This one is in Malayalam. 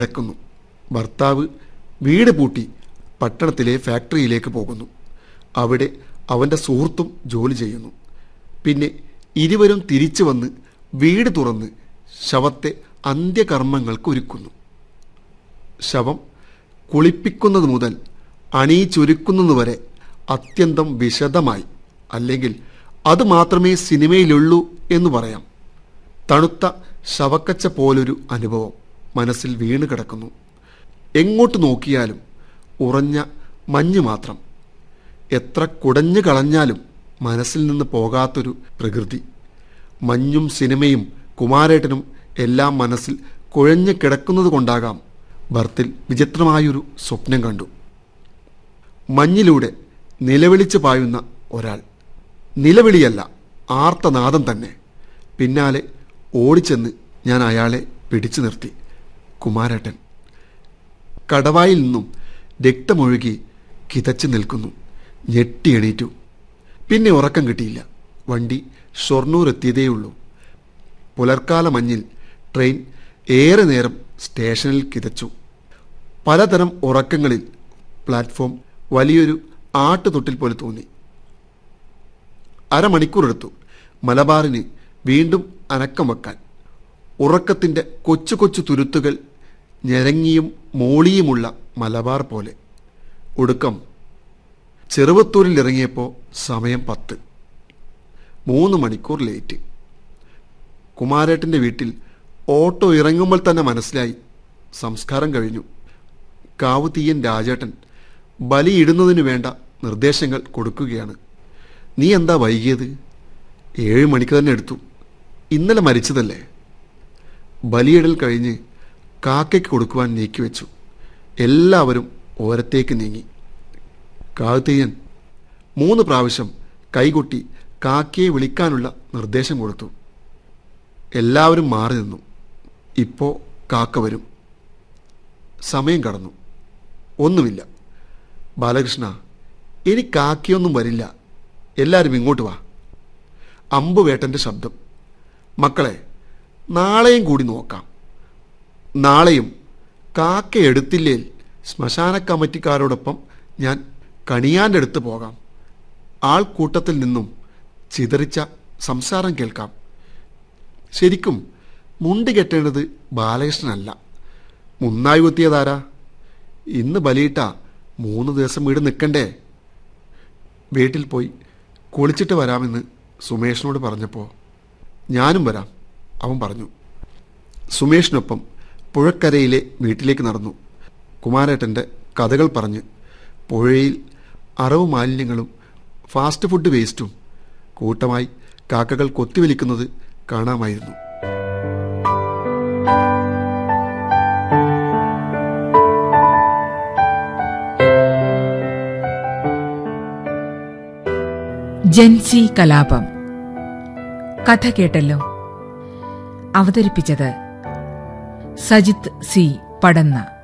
കിടക്കുന്നു ഭർത്താവ് വീട് പൂട്ടി പട്ടണത്തിലെ ഫാക്ടറിയിലേക്ക് പോകുന്നു അവിടെ അവൻ്റെ സുഹൃത്തും ജോലി ചെയ്യുന്നു പിന്നെ ഇരുവരും തിരിച്ചു വന്ന് വീട് തുറന്ന് ശവത്തെ അന്ത്യകർമ്മങ്ങൾക്ക് ഒരുക്കുന്നു ശവം കുളിപ്പിക്കുന്നത് മുതൽ അണിയിച്ചൊരുക്കുന്നതുവരെ അത്യന്തം വിശദമായി അല്ലെങ്കിൽ അത് മാത്രമേ സിനിമയിലുള്ളൂ എന്ന് പറയാം തണുത്ത ശവക്കച്ച പോലൊരു അനുഭവം മനസ്സിൽ വീണ് കിടക്കുന്നു എങ്ങോട്ട് നോക്കിയാലും ഉറഞ്ഞ മഞ്ഞ് മാത്രം എത്ര കുടഞ്ഞു കളഞ്ഞാലും മനസ്സിൽ നിന്ന് പോകാത്തൊരു പ്രകൃതി മഞ്ഞും സിനിമയും കുമാരേട്ടനും എല്ലാം മനസ്സിൽ കുഴഞ്ഞു കിടക്കുന്നത് കൊണ്ടാകാം ബർത്തിൽ വിചിത്രമായൊരു സ്വപ്നം കണ്ടു മഞ്ഞിലൂടെ നിലവിളിച്ച് പായുന്ന ഒരാൾ നിലവിളിയല്ല ആർത്തനാദം തന്നെ പിന്നാലെ ഓടിച്ചെന്ന് ഞാൻ അയാളെ പിടിച്ചു നിർത്തി കുമാരേട്ടൻ കടവായിൽ നിന്നും രക്തമൊഴുകി കിതച്ചു നിൽക്കുന്നു ഞെട്ടി എണീറ്റു പിന്നെ ഉറക്കം കിട്ടിയില്ല വണ്ടി ഷൊർണൂർ എത്തിയതേയുള്ളൂ പുലർക്കാല മഞ്ഞിൽ ട്രെയിൻ ഏറെ നേരം സ്റ്റേഷനിൽ കിതച്ചു പലതരം ഉറക്കങ്ങളിൽ പ്ലാറ്റ്ഫോം വലിയൊരു ആട്ടുതൊട്ടിൽ പോലെ തോന്നി അരമണിക്കൂറെടുത്തു മലബാറിന് വീണ്ടും അനക്കം വെക്കാൻ ഉറക്കത്തിൻ്റെ കൊച്ചു കൊച്ചു തുരുത്തുകൾ ഞെരങ്ങിയും മോളിയുമുള്ള മലബാർ പോലെ ഒടുക്കം ചെറുവത്തൂരിൽ ഇറങ്ങിയപ്പോൾ സമയം പത്ത് മൂന്ന് മണിക്കൂർ ലേറ്റ് കുമാരേട്ടൻ്റെ വീട്ടിൽ ഓട്ടോ ഇറങ്ങുമ്പോൾ തന്നെ മനസ്സിലായി സംസ്കാരം കഴിഞ്ഞു കാവുതീയൻ രാജേട്ടൻ ബലിയിടുന്നതിനു വേണ്ട നിർദ്ദേശങ്ങൾ കൊടുക്കുകയാണ് നീ എന്താ വൈകിയത് ഏഴ് മണിക്ക് തന്നെ എടുത്തു ഇന്നലെ മരിച്ചതല്ലേ ബലിയിടൽ കഴിഞ്ഞ് കാക്കയ്ക്ക് കൊടുക്കുവാൻ നീക്കിവെച്ചു എല്ലാവരും ഓരത്തേക്ക് നീങ്ങി കാവുതീയൻ മൂന്ന് പ്രാവശ്യം കൈകൊട്ടി കാക്കയെ വിളിക്കാനുള്ള നിർദ്ദേശം കൊടുത്തു എല്ലാവരും മാറി നിന്നു ഇപ്പോൾ കാക്ക വരും സമയം കടന്നു ഒന്നുമില്ല ബാലകൃഷ്ണ ഇനി കാക്കയൊന്നും വരില്ല എല്ലാവരും ഇങ്ങോട്ട് വാ അമ്പുവേട്ടൻ്റെ ശബ്ദം മക്കളെ നാളെയും കൂടി നോക്കാം നാളെയും കാക്ക എടുത്തില്ലേൽ ശ്മശാന കമ്മിറ്റിക്കാരോടൊപ്പം ഞാൻ കണിയാൻ്റെ അടുത്ത് പോകാം ആൾക്കൂട്ടത്തിൽ നിന്നും ചിതറിച്ച സംസാരം കേൾക്കാം ശരിക്കും മുണ്ട് കെട്ടേണ്ടത് ബാലകൃഷ്ണനല്ല മുന്നായി കുത്തിയതാരാ ഇന്ന് ബലിയിട്ട മൂന്ന് ദിവസം വീട് നിൽക്കണ്ടേ വീട്ടിൽ പോയി കുളിച്ചിട്ട് വരാമെന്ന് സുമേഷിനോട് പറഞ്ഞപ്പോൾ ഞാനും വരാം അവൻ പറഞ്ഞു സുമേഷിനൊപ്പം പുഴക്കരയിലെ വീട്ടിലേക്ക് നടന്നു കുമാരേട്ടൻ്റെ കഥകൾ പറഞ്ഞ് പുഴയിൽ അറവ് മാലിന്യങ്ങളും ഫാസ്റ്റ് ഫുഡ് വേസ്റ്റും കൂട്ടമായി കാക്കകൾ കൊത്തിവലിക്കുന്നത് കാണാമായിരുന്നു ജൻസി കലാപം കഥ കേട്ടല്ലോ അവതരിപ്പിച്ചത് സജിത് സി പടന്ന